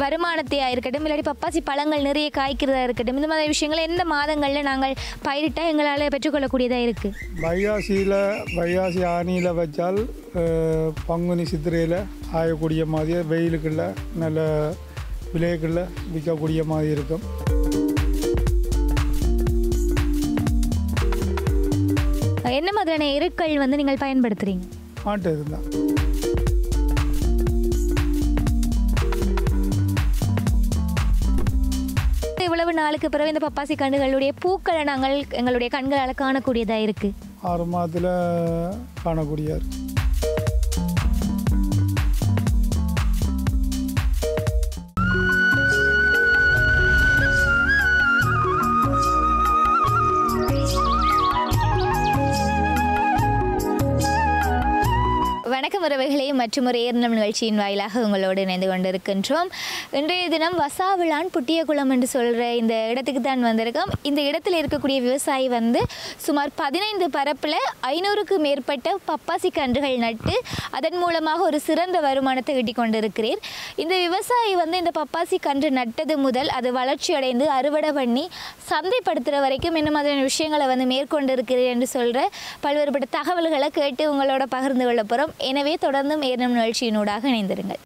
வருமானத்தையாக இருக்கட்டும் இல்லாட்டி பப்பாசி பழங்கள் நிறைய காய்க்கிறதா இருக்கட்டும் இந்த மாதிரி விஷயங்களை எந்த மாதங்களில் நாங்கள் பயிரிட்டால் எங்களால் பெற்றுக்கொள்ளக்கூடியதாக இருக்குது வைகாசியில் வைகாசி ஆனியில் வச்சால் அஹ், பங்குனி சித்திரையில் ஆயக்கூடிய மாதிரி வெயிலுக்குள்ள நல்ல விலைக்குள்ள விற்கக்கூடிய மாதிரி இருக்கும் என்ன மாதிரியான எருக்கள் வந்து நீங்கள் பயன்படுத்துகிறீங்க மாட்டு இருந்தால் இவ்வளவு நாளுக்கு பிறகு இந்த பப்பாசி கண்டுகளுடைய பூக்களை நாங்கள் எங்களுடைய கண்களால் காணக்கூடியதாக இருக்குது ஆறு மாதத்தில் காணக்கூடியார் வணக்கம் உறவுகளே மற்றும் ஒரு ஏர்னம் நிகழ்ச்சியின் வாயிலாக உங்களோடு இணைந்து கொண்டிருக்கின்றோம் இன்றைய தினம் வசாவிளான் புட்டியகுளம் என்று சொல்கிற இந்த இடத்துக்கு தான் வந்திருக்கோம் இந்த இடத்துல இருக்கக்கூடிய விவசாயி வந்து சுமார் பதினைந்து பரப்பில் ஐநூறுக்கு மேற்பட்ட பப்பாசி கன்றுகள் நட்டு அதன் மூலமாக ஒரு சிறந்த வருமானத்தை ஈட்டிக் கொண்டிருக்கிறீர் இந்த விவசாயி வந்து இந்த பப்பாசி கன்று நட்டது முதல் அது வளர்ச்சி அடைந்து அறுவடை பண்ணி சந்தைப்படுத்துகிற வரைக்கும் என்ன மாதிரியான விஷயங்களை வந்து மேற்கொண்டு இருக்கிறீர் என்று சொல்கிற பல்வேறுபட்ட தகவல்களை கேட்டு உங்களோட பகிர்ந்து கொள்ள போகிறோம் எனவே தொடர்ந்து ஏறும் நிகழ்ச்சியினூடாக இணைந்திருங்கள்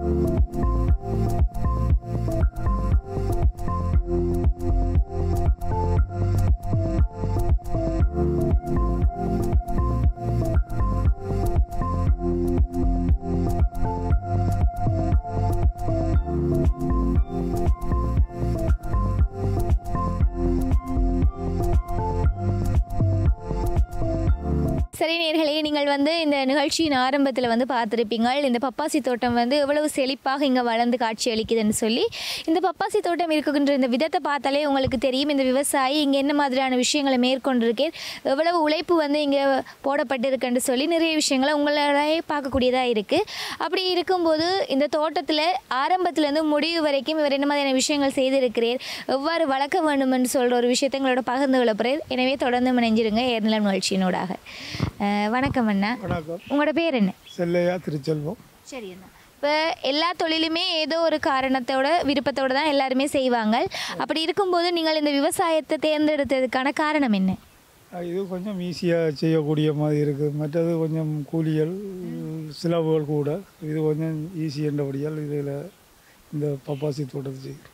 சரி நேர்களே நீங்கள் வந்து இந்த நிகழ்ச்சியின் ஆரம்பத்தில் வந்து பார்த்துருப்பீங்கள் இந்த பப்பாசி தோட்டம் வந்து எவ்வளவு செழிப்பாக இங்கே வளர்ந்து காட்சி அளிக்குதுன்னு சொல்லி இந்த பப்பாசி தோட்டம் இருக்கின்ற இந்த விதத்தை பார்த்தாலே உங்களுக்கு தெரியும் இந்த விவசாயி இங்கே என்ன மாதிரியான விஷயங்களை மேற்கொண்டிருக்கேன் எவ்வளவு உழைப்பு வந்து இங்கே போடப்பட்டிருக்குன்னு சொல்லி நிறைய விஷயங்களை உங்களாலே பார்க்கக்கூடியதாக இருக்குது அப்படி இருக்கும்போது இந்த தோட்டத்தில் ஆரம்பத்துலேருந்து முடிவு வரைக்கும் இவர் என்ன மாதிரியான விஷயங்கள் செய்திருக்கிறீர் எவ்வாறு வளர்க்க வேண்டும் என்று சொல்கிற ஒரு விஷயத்தை எங்களோட பகிர்ந்து கொள்ள போகிறேன் எனவே தொடர்ந்து இணைஞ்சிருங்க ஏர்நிலம் நிகழ்ச்சியினூடாக அஹ் வணக்கம் அண்ணா வணக்கம் உங்களோட பேர் என்ன செல்லையா திருச்செல்வம் சரி அண்ணா இப்போ எல்லா தொழிலுமே ஏதோ ஒரு காரணத்தோட விருப்பத்தோட தான் எல்லாருமே செய்வாங்க அப்படி இருக்கும்போது நீங்கள் இந்த விவசாயத்தை தேர்ந்தெடுத்ததுக்கான காரணம் என்ன அஹ் இது கொஞ்சம் ஈஸியாக செய்யக்கூடிய மாதிரி இருக்குது மற்றது கொஞ்சம் கூலிகள் செலவுகள் கூட இது கொஞ்சம் ஈஸி என்றபடியால் இதில் இந்த பப்பாசி தோட்டத்தை செய்கிறோம்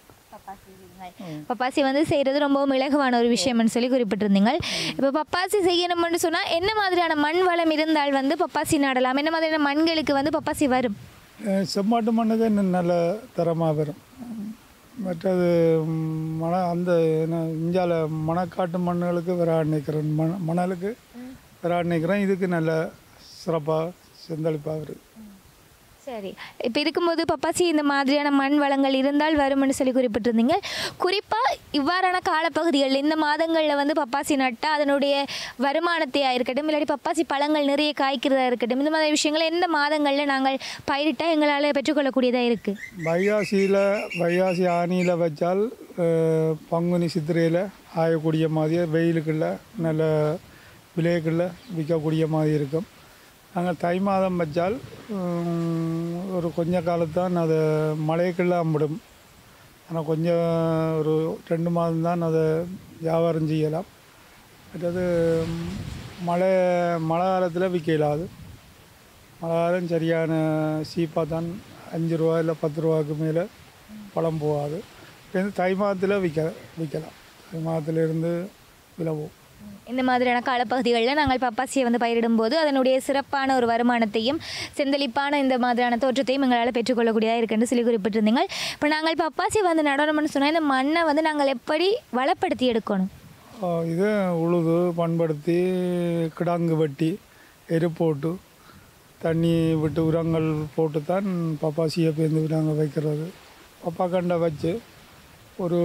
பப்பாசி வந்து செய்கிறது ரொம்பவும் இலகுவான ஒரு விஷயம்னு சொல்லி குறிப்பிட்டிருந்தீங்க இப்போ பப்பாசி செய்யணும்னு சொன்னால் என்ன மாதிரியான மண் வளம் இருந்தால் வந்து பப்பாசி நடலாம் என்ன மாதிரியான மண்களுக்கு வந்து பப்பாசி வரும் அஹ் செம்மாட்டு மண்ணுக்கு இன்னும் நல்ல தரமாக வரும் மற்றது ம், மண அந்த என்ன இஞ்சால மணக்காட்டு மண்ணுகளுக்கு விராட் நிற்கிறேன் மண மணலுக்கு விராட் நிற்கிறேன் இதுக்கு நல்ல சிறப்பாக செந்தளிப்பாக இருக்குது சரி இப்போ இருக்கும்போது பப்பாசி இந்த மாதிரியான மண் வளங்கள் இருந்தால் வரும்னு சொல்லி குறிப்பிட்டிருந்தீங்க குறிப்பாக இவ்வாறான காலப்பகுதிகள் இந்த மாதங்களில் வந்து பப்பாசி நட்டால் அதனுடைய வருமானத்தையாக இருக்கட்டும் இல்லாட்டி பப்பாசி பழங்கள் நிறைய காய்க்கிறதா இருக்கட்டும் இந்த மாதிரி விஷயங்களை எந்த மாதங்களில் நாங்கள் பயிரிட்டால் எங்களால் பெற்றுக்கொள்ளக்கூடியதாக இருக்குது வைகாசியில் வைகாசி ஆனியில் வச்சால் அஹ், பங்குனி சித்திரையில் ஆயக்கூடிய மாதிரி வெயிலுக்குள்ள நல்ல விலைக்குள்ள விற்கக்கூடிய மாதிரி இருக்கும் நாங்கள் தை மாதம் வச்சால் உம், ஒரு கொஞ்ச காலத்தான் அதை மழைக்குள்ள அம்பிடும் ஆனால் கொஞ்சம் ஒரு ரெண்டு மாதம் தான் அதை வியாபாரம் செய்யலாம் மற்றது உம், மழை மழை காலத்தில் விற்க இயலாது மழை காலம் சரியான சீப்பாக தான் அஞ்சு ரூபா இல்லை பத்து ரூபாய்க்கு மேலே பழம் போகாது இப்போ வந்து தை மாதத்தில் விற்க விற்கலாம் தை மாதத்துலேருந்து விலை போகும் இந்த மாதிரியான காலப்பகுதிகளில் நாங்கள் பப்பாசியை வந்து பயிரிடும்போது அதனுடைய சிறப்பான ஒரு வருமானத்தையும் செந்தளிப்பான இந்த மாதிரியான தோற்றத்தையும் எங்களால் பெற்றுக்கொள்ளக்கூடியதாக இருக்குன்னு சொல்லி குறிப்பிட்டிருந்தீங்க இப்போ நாங்கள் பப்பாசி வந்து நடணும்னு சொன்னால் இந்த மண்ணை வந்து நாங்கள் எப்படி வளப்படுத்தி எடுக்கணும் ஆஹ் இது உழுது பண்படுத்தி கிடாங்கு வெட்டி எரு போட்டு தண்ணி விட்டு உரங்கள் போட்டு தான் பப்பாசியை பேர்ந்து நாங்கள் வைக்கிறது பப்பா கண்டை வச்சு ஒரு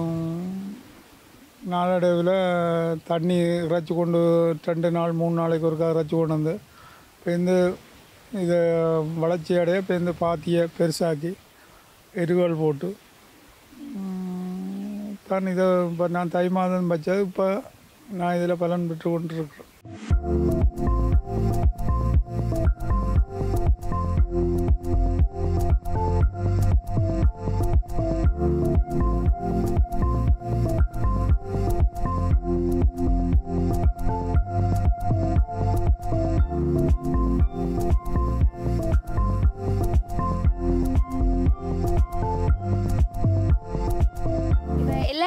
நாளடைவில் தண்ணி இறைச்சி கொண்டு ரெண்டு நாள் மூணு நாளைக்கு ஒருக்கா இறைச்சி கொண்டு வந்து பேருந்து இதை வளர்ச்சி அடைய பேருந்து பாத்தியை பெருசாக்கி எருகள் போட்டு உம், தான் இதை இப்போ நான் தை மாதம் வச்சது இப்போ நான் இதில் பலன் பெற்று கொண்டிருக்கிறேன்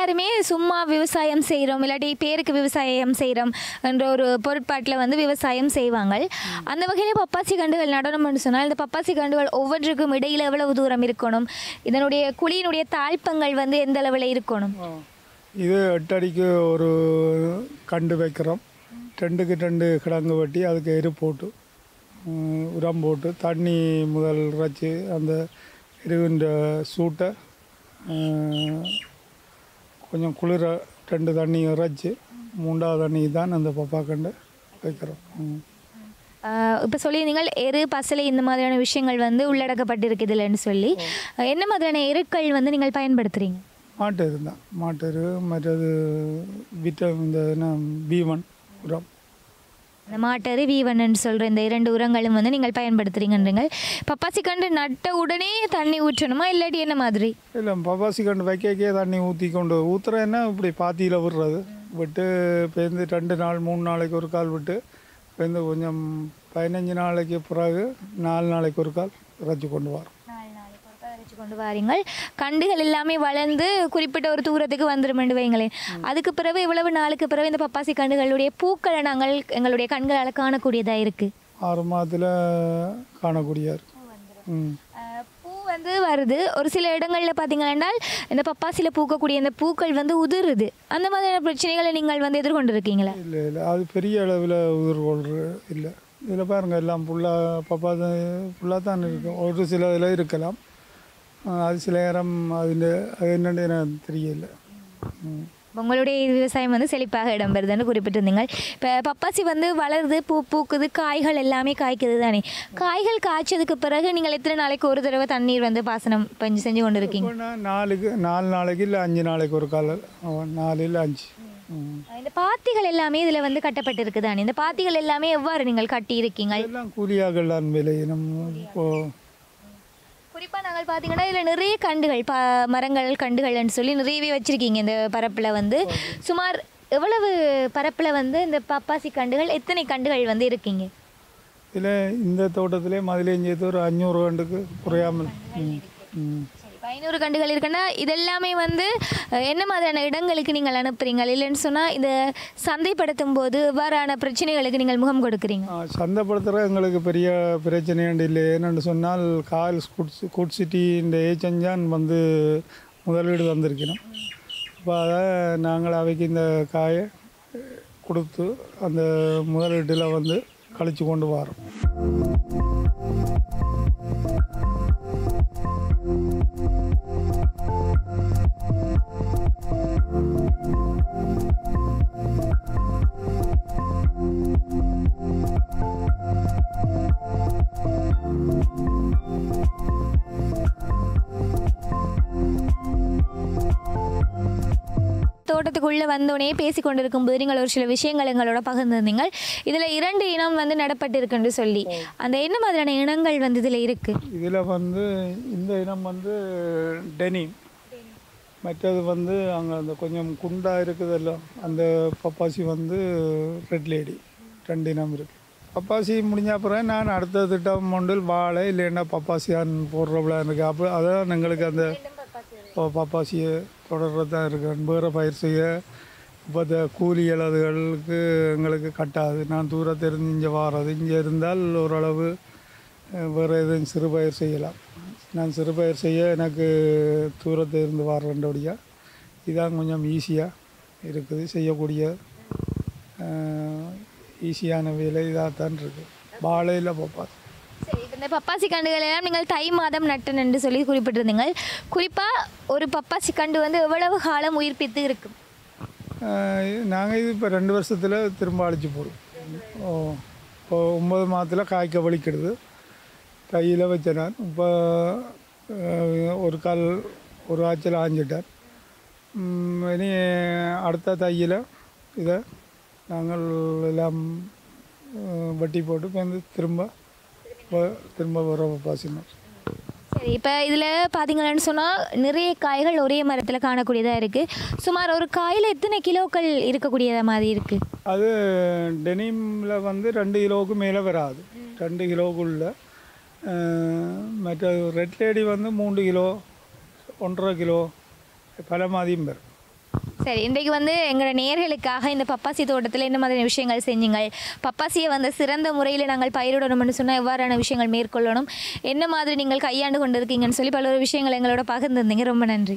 எல்லாருமே சும்மா விவசாயம் செய்கிறோம் இல்லாட்டி பேருக்கு விவசாயம் செய்கிறோம் என்ற ஒரு பொருட்பாட்டில் வந்து விவசாயம் செய்வாங்க அந்த வகையில் பப்பாசி கண்டுகள் நடணும்னு சொன்னால் இந்த பப்பாசி கண்டுகள் ஒவ்வொன்றுக்கும் இடையில் எவ்வளவு தூரம் இருக்கணும் இதனுடைய குழியினுடைய தாழ்ப்பங்கள் வந்து எந்த அளவில் இருக்கணும் இது எட்டு அடிக்கு ஒரு கண்டு வைக்கிறோம் ரெண்டுக்கு ரெண்டு கிழங்கு வெட்டி அதுக்கு எரு போட்டு ம், உரம் போட்டு தண்ணி முதல் இறைச்சி அந்த எருவின்ற சூட்டை ம், கொஞ்சம் குளிர ரெண்டு தண்ணி இறைச்சி மூன்றாவது தண்ணி தான் அந்த பப்பா கண்டு வைக்கிறோம் ம். இப்போ சொல்லியிருந்தீங்கள் எரு பசலை இந்த மாதிரியான விஷயங்கள் வந்து உள்ளடக்கப்பட்டிருக்குதுலன்னு சொல்லி அஹ், என்ன மாதிரியான எருக்கள் வந்து நீங்கள் பயன்படுத்துகிறீங்க மாட்டு எரு தான் மாட்டு எரு மற்றது விட்ட இந்த என்ன பீவன் உரம் இந்த மாட்டரு வீவன்னு சொல்கிற இந்த இரண்டு உரங்களும் வந்து நீங்கள் பயன்படுத்துகிறீங்கன்றீங்க பப்பாசி கண்டு நட்ட உடனே தண்ணி ஊற்றணுமா இல்லாட்டி என்ன மாதிரி இல்லை பப்பாசி கண்டு வைக்கக்கே தண்ணி ஊற்றி கொண்டு ஊற்றுறேன்னா இப்படி பாத்தியில் விடுறது விட்டு பேருந்து ரெண்டு நாள் மூணு நாளைக்கு ஒரு கால் விட்டு பேருந்து கொஞ்சம் பதினஞ்சு நாளைக்கு பிறகு நாலு நாளைக்கு ஒரு கால் இறைச்சி கொண்டு வரோம் வச்சு கொண்டு வாரீங்கள் கண்டுகள் எல்லாமே வளர்ந்து குறிப்பிட்ட ஒரு தூரத்துக்கு வந்துடும் வைங்களேன் அதுக்கு பிறகு இவ்வளவு நாளுக்கு பிறகு இந்த பப்பாசி கண்டுகளுடைய பூக்களை நாங்கள் எங்களுடைய கண்களால் காணக்கூடியதாக இருக்குது ஆறு மாதத்தில் காணக்கூடிய இருக்கு. ம் பூ வந்து வருது ஒரு சில இடங்களில் பார்த்தீங்கன்னா இந்த பப்பாசியில் பூக்கக்கூடிய இந்த பூக்கள் வந்து உதிருது அந்த மாதிரியான பிரச்சனைகளை நீங்கள் வந்து எதிர்கொண்டு இருக்கீங்களா இல்லை இல்லை அது பெரிய அளவில் உதிர்கொள்ற இல்லை இதில் பாருங்கள் எல்லாம் ஃபுல்லாக பப்பா ஃபுல்லாக தான் இருக்கும் ஒரு சில இதில் இருக்கலாம் அஹ் அது சில நேரம் அதில் அது என்னன்னு எனக்கு தெரியல ம் உங்களுடைய விவசாயம் வந்து செழிப்பாக இடம்பெறுதுன்னு குறிப்பிட்டிருந்தீங்க இப்போ பப்பாசி வந்து வளருது பூ பூக்குது காய்கள் எல்லாமே காய்க்குது தானே காய்கள் காய்ச்சதுக்கு பிறகு நீங்கள் எத்தனை நாளைக்கு ஒரு தடவை தண்ணீர் வந்து பாசனம் பஞ்சு செஞ்சு கொண்டு இருக்கீங்க இப்போ நான் நாலுக்கு நாலு நாளைக்கு இல்லை அஞ்சு நாளைக்கு ஒரு கால நாலு இல்லை அஞ்சு ம். இந்த பாத்திகள் எல்லாமே இதில் வந்து கட்டப்பட்டிருக்கு தானே இந்த பாத்திகள் எல்லாமே எவ்வாறு நீங்கள் கட்டி இருக்கீங்க எல்லாம் கூலியாக விலை நம்ம இப்போ குறிப்பாக நாங்கள் பார்த்தீங்கன்னா இதில் நிறைய கண்டுகள் ப மரங்கள் கண்டுகள்னு சொல்லி நிறையவே வச்சுருக்கீங்க இந்த பரப்பில் வந்து சுமார் எவ்வளவு பரப்பில் வந்து இந்த பப்பாசி கண்டுகள் எத்தனை கண்டுகள் வந்து இருக்கீங்க இதில் இந்த தோட்டத்திலே மதிலையும் சேர்த்து ஒரு அஞ்சூறு ஆண்டுக்கு குறையாமல் ம் ம் சரி ஐநூறு கண்டுகள் இருக்குன்னா இதெல்லாமே வந்து அஹ், என்ன மாதிரியான இடங்களுக்கு நீங்கள் அனுப்புறீங்க இல்லைன்னு சொன்னால் இந்த சந்தைப்படுத்தும் போது இவ்வாறான பிரச்சனைகளுக்கு நீங்கள் முகம் கொடுக்குறீங்க ஆ, சந்தைப்படுத்துகிற எங்களுக்கு பெரிய பிரச்சனை இல்லை ஏன்னு சொன்னால் கால் குட் குட் சிட்டி இந்த ஏச்சஞ்சான் வந்து முதலீடு வந்திருக்கணும் அப்போ அதை நாங்கள் அவைக்கு இந்த காயை கொடுத்து அந்த முதலீட்டில் வந்து கழிச்சு கொண்டு வரோம் தோட்டத்துக்குள்ளே வந்தோடனே பேசி கொண்டிருக்கும் போது நீங்கள் ஒரு சில விஷயங்கள் எங்களோட பகிர்ந்திருந்தீங்க இதில் இரண்டு இனம் வந்து நடப்பட்டிருக்குன்னு சொல்லி அந்த என்ன மாதிரியான இனங்கள் வந்து இதில் இருக்குது இதில் வந்து இந்த இனம் வந்து டெனிம் மற்றது வந்து அங்கே அந்த கொஞ்சம் குண்டாக இருக்குதல்ல அந்த பப்பாசி வந்து ரெட் லேடி ரெண்டு இனம் இருக்குது பப்பாசி முடிஞ்ச அப்புறம் நான் அடுத்த திட்டம் ஒன்றில் வாழை இல்லைன்னா பப்பாசியான் போடுறவளா இருக்குது அப்போ அதான் எங்களுக்கு அந்த ப- பப்பாசியை தொடர்றது தான் இருக்கு வேறு பயிர் செய்ய இப்போ இந்த கூலி அளவுகளுக்கு எங்களுக்கு கட்டாது நான் தூரத்தில் இருந்து இங்கே வாரது இங்கே இருந்தால் ஓரளவு அஹ், வேறு எதுவும் சிறுபயிர் செய்யலாம் நான் சிறுபயிர் செய்ய எனக்கு தூரத்தில் இருந்து வர்றேன்டபடியாக இதான் கொஞ்சம் ஈஸியாக இருக்குது செய்யக்கூடிய ஈஸியான வேலை இதாக தான் இருக்குது வாழையில் பப்பாசி சரி இப்ப இந்த பப்பாசி கண்டுகள் எல்லாம் நீங்கள் தை மாதம் நட்டன் என்று சொல்லி குறிப்பிட்டிருந்தீங்க குறிப்பாக ஒரு பப்பாசி கண்டு வந்து எவ்வளவு காலம் உயிர்ப்பித்து இருக்கும் நாங்கள் இது இப்போ ரெண்டு வருஷத்தில் திரும்ப அழிச்சு போடுவோம் ஓ இப்போ ஒம்பது மாதத்தில் காய்க்க வலிக்கிடுது கையில் வச்சேன் நான் இப்போ அஹ், ஒரு கால் ஒரு ஆய்ச்சல் ஆஞ்சிட்டேன் ம், இனி அடுத்த தையில் இதை நாங்கள் எல்லாம் அஹ், வட்டி போட்டு இப்போ வந்து திரும்ப வ- திரும்ப வர பாசினோம் சரி இப்போ இதில் பார்த்தீங்கன்னு சொன்னால் நிறைய காய்கள் ஒரே மரத்தில் காணக்கூடியதாக இருக்குது சுமார் ஒரு காயில் எத்தனை கிலோக்கள் இருக்கக்கூடியதாக மாதிரி இருக்குது அது டெனிமில் வந்து ரெண்டு கிலோவுக்கு மேலே வராது ரெண்டு கிலோவுக்குள்ள அஹ், மற்ற ரெட் லேடி வந்து மூன்று கிலோ ஒன்றரை கிலோ பல மாதிரியும் வரும் சரி இன்றைக்கு வந்து எங்களோட நேர்களுக்காக இந்த பப்பாசி தோட்டத்தில் என்ன மாதிரியான விஷயங்கள் செஞ்சீங்கள் பப்பாசியை வந்து சிறந்த முறையில் நாங்கள் பயிரிடணும்னு சொன்னால் எவ்வாறான விஷயங்கள் மேற்கொள்ளணும் என்ன மாதிரி நீங்கள் கையாண்டு கொண்டு இருக்கீங்கன்னு சொல்லி பல்வேறு விஷயங்கள் எங்களோட பகிர்ந்துருந்தீங்க ரொம்ப நன்றி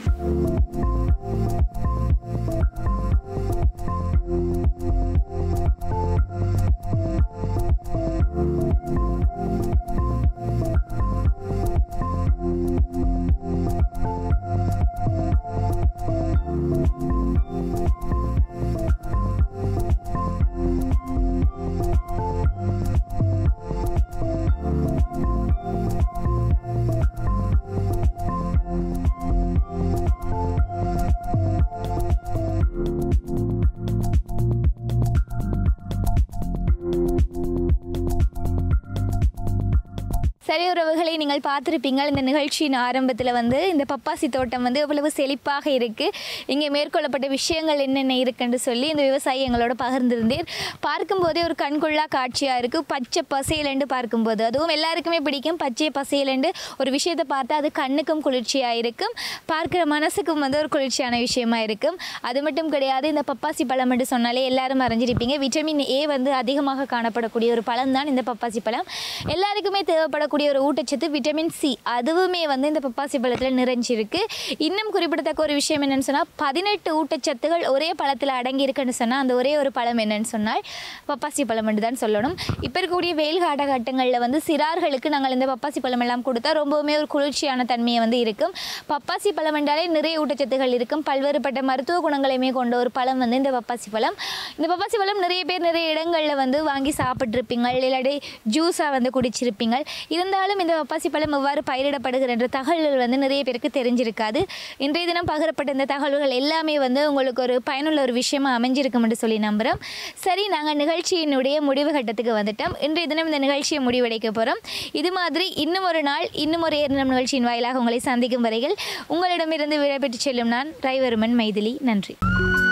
சரி உறவுகளை நீங்கள் பார்த்துருப்பீங்க இந்த நிகழ்ச்சியின் ஆரம்பத்தில் வந்து இந்த பப்பாசி தோட்டம் வந்து எவ்வளவு செழிப்பாக இருக்குது இங்கே மேற்கொள்ளப்பட்ட விஷயங்கள் என்னென்ன இருக்குன்னு சொல்லி இந்த விவசாயி எங்களோட பகிர்ந்திருந்தேன் பார்க்கும்போதே ஒரு கண்கொள்ளா காட்சியாக இருக்குது பச்சை பசையிலண்டு பார்க்கும்போது அதுவும் எல்லாருக்குமே பிடிக்கும் பச்சை பசையிலண்டு ஒரு விஷயத்தை பார்த்தா அது கண்ணுக்கும் குளிர்ச்சியாக இருக்கும் பார்க்குற மனசுக்கும் வந்து ஒரு குளிர்ச்சியான விஷயமா இருக்கும் அது மட்டும் கிடையாது இந்த பப்பாசி பழம் என்று சொன்னாலே எல்லாரும் அறிஞ்சிருப்பீங்க விட்டமின் ஏ வந்து அதிகமாக காணப்படக்கூடிய ஒரு பழம் தான் இந்த பப்பாசி பழம் எல்லாருக்குமே தேவைப்படக்கூடிய ஒரு ஊட்டச்சத்து விட்டமின் சி அதுவுமே வந்து இந்த பப்பாசி பழத்தில் நிறைஞ்சிருக்கு இன்னும் குறிப்பிடத்தக்க ஒரு விஷயம் என்னன்னு சொன்னால் பதினெட்டு ஊட்டச்சத்துகள் ஒரே பழத்தில் அடங்கி இருக்குன்னு சொன்னால் அந்த ஒரே ஒரு பழம் என்னன்னு சொன்னால் பப்பாசி பழம் என்று தான் சொல்லணும் இப்போ இருக்கக்கூடிய வெயில் காலகட்டங்களில் வந்து சிறார்களுக்கு நாங்கள் இந்த பப்பாசி பழம் எல்லாம் கொடுத்தா ரொம்பவுமே ஒரு குளிர்ச்சியான தன்மையை வந்து இருக்கும் பப்பாசி பழம் என்றாலே நிறைய ஊட்டச்சத்துகள் இருக்கும் பல்வேறுபட்ட மருத்துவ குணங்களையுமே கொண்ட ஒரு பழம் வந்து இந்த பப்பாசி பழம் இந்த பப்பாசி பழம் நிறைய பேர் நிறைய இடங்களில் வந்து வாங்கி சாப்பிட்ருப்பீங்க இல்லாட்டி ஜூஸாக வந்து குடிச்சிருப்பீங்க இருந்தாலும் இந்த பப்பாசி பழம் எவ்வாறு பயிரிடப்படுகிற தகவல்கள் வந்து நிறைய பேருக்கு தெரிஞ்சிருக்காது இன்றைய தினம் பகிரப்பட்ட இந்த தகவல்கள் எல்லாமே வந்து உங்களுக்கு ஒரு பயனுள்ள ஒரு விஷயமா அமைஞ்சிருக்கும் என்று சொல்லி நம்புகிறோம் சரி நாங்கள் நிகழ்ச்சியினுடைய முடிவு கட்டத்துக்கு வந்துட்டோம் இன்றைய தினம் இந்த நிகழ்ச்சியை முடிவடைக்க போகிறோம் இது மாதிரி இன்னும் ஒரு நாள் இன்னும் ஒரு ஏறினம் நிகழ்ச்சியின் வாயிலாக உங்களை சந்திக்கும் வரையில் உங்களிடமிருந்து விடைபெற்று செல்லும் நான் டிரைவர்மன் மைதிலி நன்றி